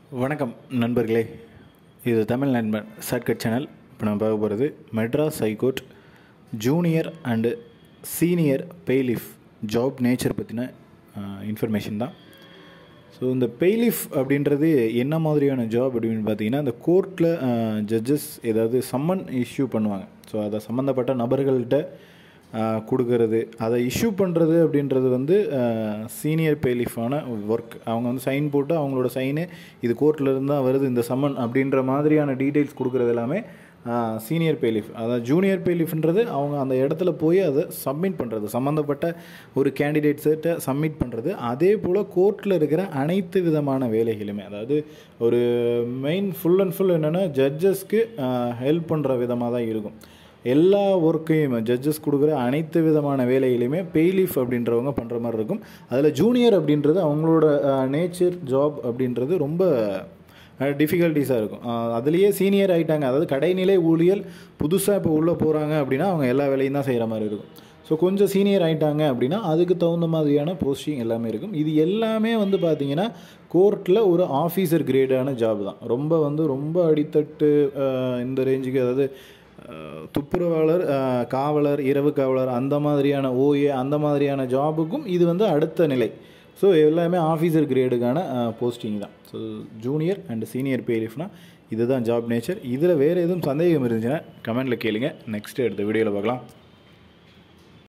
வணக்கம் நண்பர்களே இது தமிழ் நண்பன் ஷார்ட்கட் சேனல் இப்போ நம்ம பார்க்க போகிறது Madras high court junior and senior bailiff job nature பற்றின இன்ஃபர்மேஷன் தான் ஸோ இந்த பெய்லிஃப் அப்படின்றது என்ன மாதிரியான ஜாப் அப்படின்னு பார்த்தீங்கன்னா இந்த கோர்ட்டில் ஜட்ஜஸ் ஏதாவது சம்மன் இஷ்யூ பண்ணுவாங்க ஸோ அதை சம்மந்தப்பட்ட நபர்கள்ட்ட ஆஹ், கொடுக்கறது அதை இஷ்யூ பண்ணுறது அப்படின்றது வந்து சீனியர் பெய்லிஃபான ஒர்க் அவங்க வந்து சைன் போட்டு அவங்களோட சைனு இது கோர்ட்டில் இருந்து தான் வருது இந்த சம்மன் அப்படின்ற மாதிரியான டீட்டெயில்ஸ் கொடுக்குறது எல்லாமே சீனியர் பெய்லிஃப் அதாவது ஜூனியர் பெய்லிஃப்ன்றது அவங்க அந்த இடத்துல போய் அதை சப்மிட் பண்ணுறது சம்மந்தப்பட்ட ஒரு கேண்டிடேட்ஸ்கிட்ட சப்மிட் பண்ணுறது அதே போல் கோர்ட்டில் இருக்கிற அனைத்து விதமான வேலைகளுமே அதாவது ஒரு மெயின் ஃபுல் அண்ட் ஃபுல் என்னென்னா ஜட்ஜஸ்க்கு ஹெல்ப் பண்ணுற விதமாக தான் இருக்கும் எல்லா ஒர்க்கையும் ஜட்ஜஸ் கொடுக்குற அனைத்து விதமான வேலைகளையுமே பெய்லீஃப் அப்படின்றவங்க பண்ணுற மாதிரி இருக்கும் அதில் ஜூனியர் அப்படின்றது அவங்களோட நேச்சர் ஜாப் அப்படின்றது ரொம்ப டிஃபிகல்ட்டிஸாக இருக்கும் அஹ் அதுலேயே சீனியர் ஆகிட்டாங்க அதாவது கடைநிலை ஊழியர் புதுசாக இப்போ உள்ளே போகிறாங்க அப்படின்னா அவங்க எல்லா வேலையும் தான் செய்கிற மாதிரி இருக்கும் ஸோ கொஞ்சம் சீனியர் ஆகிட்டாங்க அப்படின்னா அதுக்கு தகுந்த மாதிரியான போஸ்டிங் எல்லாமே இருக்கும் இது எல்லாமே வந்து பார்த்தீங்கன்னா கோர்ட்டில் ஒரு ஆஃபீஸர் கிரேடான ஜாப் தான் ரொம்ப வந்து ரொம்ப அடித்தட்டு அஹ் இந்த ரேஞ்சுக்கு அதாவது அஹ் துப்புரவாளர் அஹ் காவலர் இரவு காவலர் அந்த மாதிரியான ஓஏ அந்த மாதிரியான ஜாபுக்கும் இது வந்து அடுத்த நிலை ஸோ எல்லாமே ஆஃபீஸர் கிரேடுக்கான போஸ்டிங் தான் ஸோ ஜூனியர் அண்ட் சீனியர் பேரிஃப்னா இதுதான் ஜாப் நேச்சர் இதில் வேறு எதுவும் சந்தேகம் இருந்துச்சுன்னா கமெண்ட்டில் கேளுங்க நெக்ஸ்ட் எடுத்த வீடியோவில் பார்க்கலாம்